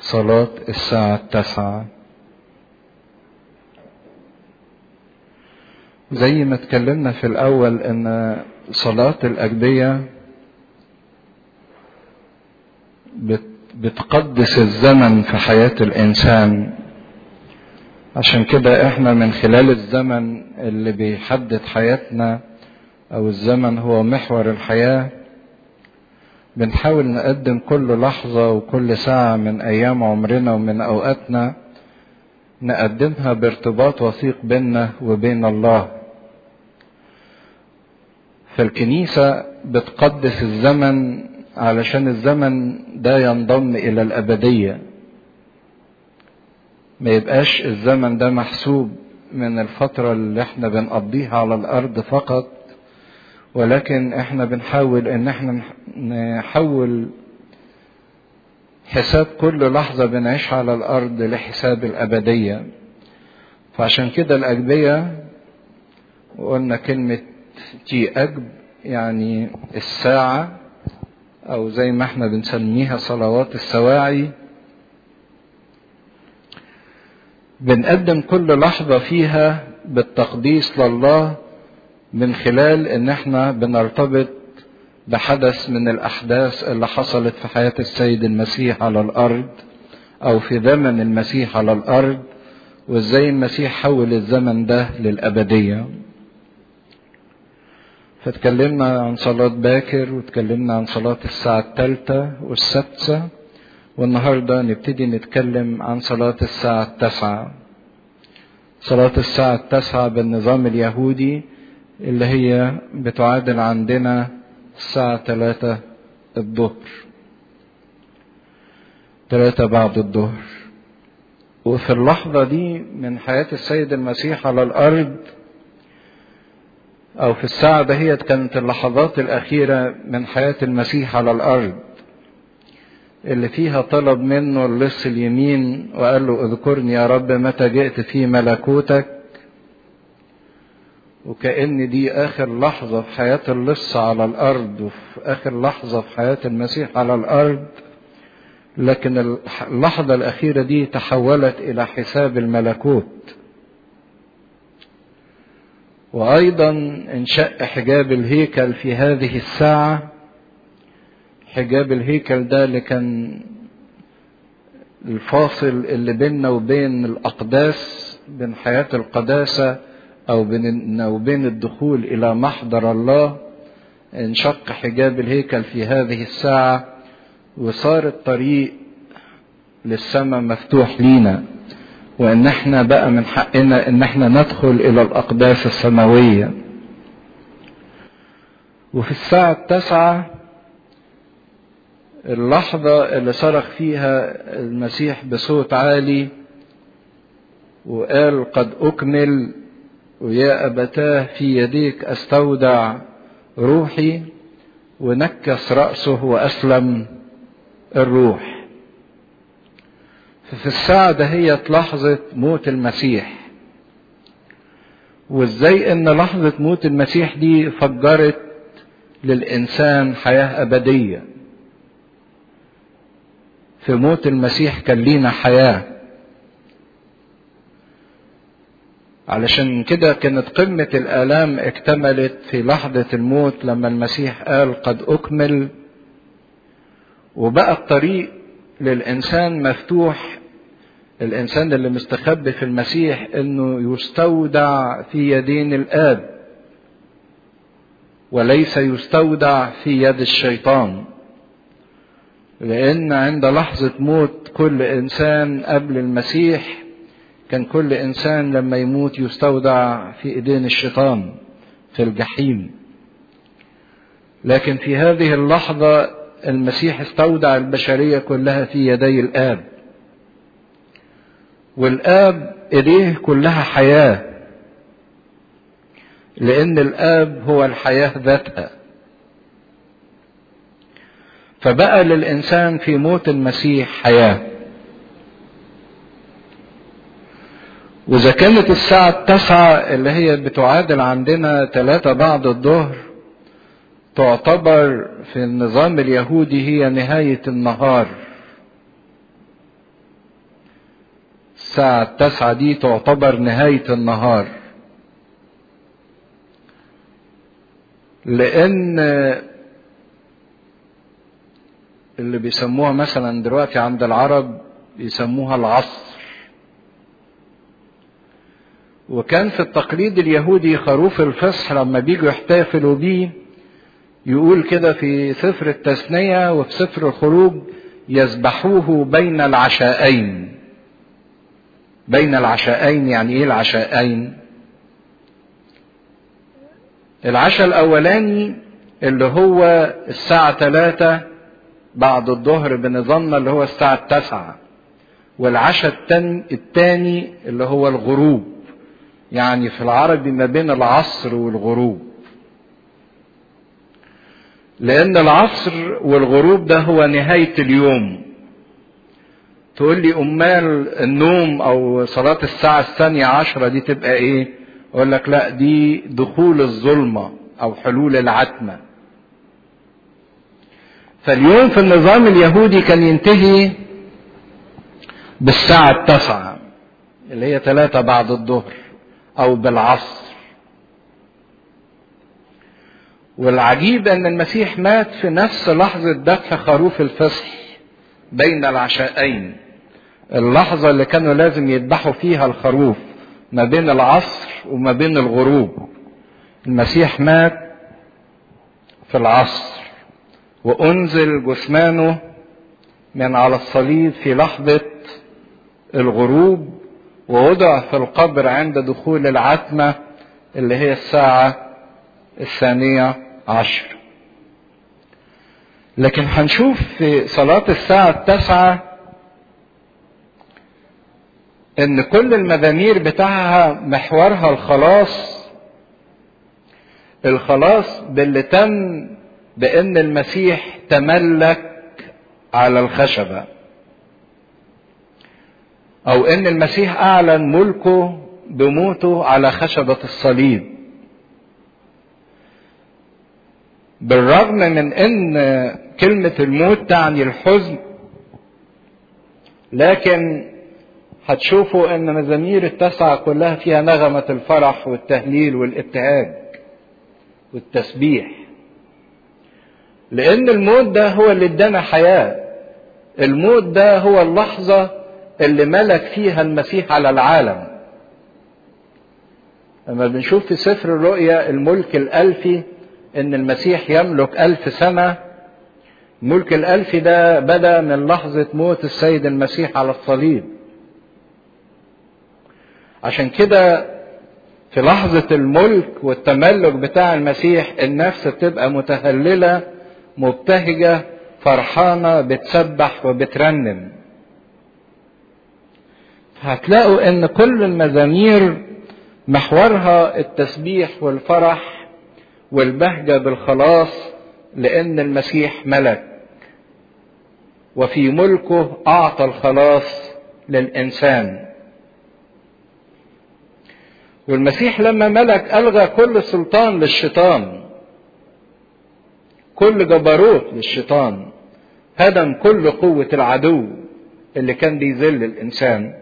صلاة الساعة التاسعة زي ما اتكلمنا في الأول إن صلاة الأجبية بتقدس الزمن في حياة الإنسان عشان كده احنا من خلال الزمن اللي بيحدد حياتنا أو الزمن هو محور الحياة بنحاول نقدم كل لحظة وكل ساعة من أيام عمرنا ومن أوقاتنا نقدمها بارتباط وثيق بيننا وبين الله فالكنيسة بتقدس الزمن علشان الزمن ده ينضم إلى الأبدية ما يبقاش الزمن ده محسوب من الفترة اللي احنا بنقضيها على الأرض فقط ولكن احنا بنحاول ان احنا نحول حساب كل لحظة بنعيشها على الأرض لحساب الأبدية فعشان كده الأجبية وقلنا كلمة تي أجب يعني الساعة أو زي ما احنا بنسميها صلوات السواعي بنقدم كل لحظة فيها بالتقديس لله من خلال ان احنا بنرتبط بحدث من الاحداث اللي حصلت في حياة السيد المسيح على الارض او في زمن المسيح على الارض وازاي المسيح حول الزمن ده للابدية فتكلمنا عن صلاة باكر وتكلمنا عن صلاة الساعة الثالثة والسادسة والنهاردة نبتدي نتكلم عن صلاة الساعة التاسعة صلاة الساعة التاسعة بالنظام اليهودي اللي هي بتعادل عندنا الساعة ثلاثة الظهر ثلاثة بعد الظهر وفي اللحظة دي من حياة السيد المسيح على الأرض أو في الساعة دهيت كانت اللحظات الأخيرة من حياة المسيح على الأرض اللي فيها طلب منه اللص اليمين وقال له اذكرني يا رب متى جئت في ملكوتك وكأن دي آخر لحظة في حياة اللص على الأرض وفي آخر لحظة في حياة المسيح على الأرض لكن اللحظة الأخيرة دي تحولت إلى حساب الملكوت وأيضا انشق حجاب الهيكل في هذه الساعة حجاب الهيكل ده اللي كان الفاصل اللي بيننا وبين الأقداس بين حياة القداسة أو بين وبين الدخول إلى محضر الله انشق حجاب الهيكل في هذه الساعة وصار الطريق للسماء مفتوح لينا وإن احنا بقى من حقنا إن احنا ندخل إلى الأقداس السماوية وفي الساعة التاسعة اللحظة اللي صرخ فيها المسيح بصوت عالي وقال قد أكمل ويا أبتاه في يديك أستودع روحي ونكس رأسه وأسلم الروح ففي الساعة دهيت لحظة موت المسيح وازاي ان لحظة موت المسيح دي فجرت للإنسان حياة أبدية في موت المسيح كان لينا حياة علشان كده كانت قمة الآلام اكتملت في لحظة الموت لما المسيح قال قد أكمل وبقى الطريق للإنسان مفتوح الإنسان اللي مستخبي في المسيح إنه يستودع في يدين الآب وليس يستودع في يد الشيطان لأن عند لحظة موت كل إنسان قبل المسيح كان كل إنسان لما يموت يستودع في إيدين الشيطان في الجحيم لكن في هذه اللحظة المسيح استودع البشرية كلها في يدي الآب والآب إيديه كلها حياة لأن الآب هو الحياة ذاتها فبقى للإنسان في موت المسيح حياة وإذا كانت الساعة التاسعة اللي هي بتعادل عندنا ثلاثة بعد الظهر تعتبر في النظام اليهودي هي نهاية النهار الساعة التاسعة دي تعتبر نهاية النهار لأن اللي بيسموها مثلا دلوقتي عند العرب بيسموها العصر وكان في التقليد اليهودي خروف الفصح لما بيجوا يحتفلوا بيه يقول كده في سفر التثنية وفي سفر الخروج يذبحوه بين العشاءين بين العشاءين يعني ايه العشاءين العشاء الاولاني اللي هو الساعة ثلاثة بعد الظهر بنظامنا اللي هو الساعة التاسعة والعشاء الثاني اللي هو الغروب يعني في العربي ما بين العصر والغروب لأن العصر والغروب ده هو نهاية اليوم تقول لي أمال النوم أو صلاة الساعة الثانية عشرة دي تبقى إيه؟ أقول لك لا دي دخول الظلمة أو حلول العتمة فاليوم في النظام اليهودي كان ينتهي بالساعة التاسعة اللي هي ثلاثة بعد الظهر أو بالعصر والعجيب أن المسيح مات في نفس لحظة ذبح خروف الفصح بين العشاءين اللحظة اللي كانوا لازم يذبحوا فيها الخروف ما بين العصر وما بين الغروب المسيح مات في العصر وأنزل جثمانه من على الصليب في لحظة الغروب ووضع في القبر عند دخول العتمة اللي هي الساعة الثانية عشر لكن هنشوف في صلاة الساعة التاسعة ان كل المزامير بتاعها محورها الخلاص الخلاص باللي تم بان المسيح تملك على الخشبة او ان المسيح اعلن ملكه بموته على خشبة الصليب بالرغم من ان كلمة الموت تعني الحزن لكن هتشوفوا ان مزامير التسعة كلها فيها نغمة الفرح والتهليل والابتهاج والتسبيح لان الموت ده هو اللي ادانا حياة الموت ده هو اللحظة اللي ملك فيها المسيح على العالم لما بنشوف في سفر الرؤيا الملك الألفي ان المسيح يملك ألف سنة ملك الألف ده بدأ من لحظة موت السيد المسيح على الصليب عشان كده في لحظة الملك والتملك بتاع المسيح النفس بتبقى متهللة مبتهجة فرحانة بتسبح وبترنم هتلاقوا ان كل المزامير محورها التسبيح والفرح والبهجة بالخلاص لأن المسيح ملك وفي ملكه أعطى الخلاص للإنسان والمسيح لما ملك ألغى كل سلطان للشيطان كل جبروت للشيطان هدم كل قوة العدو اللي كان بيذل الإنسان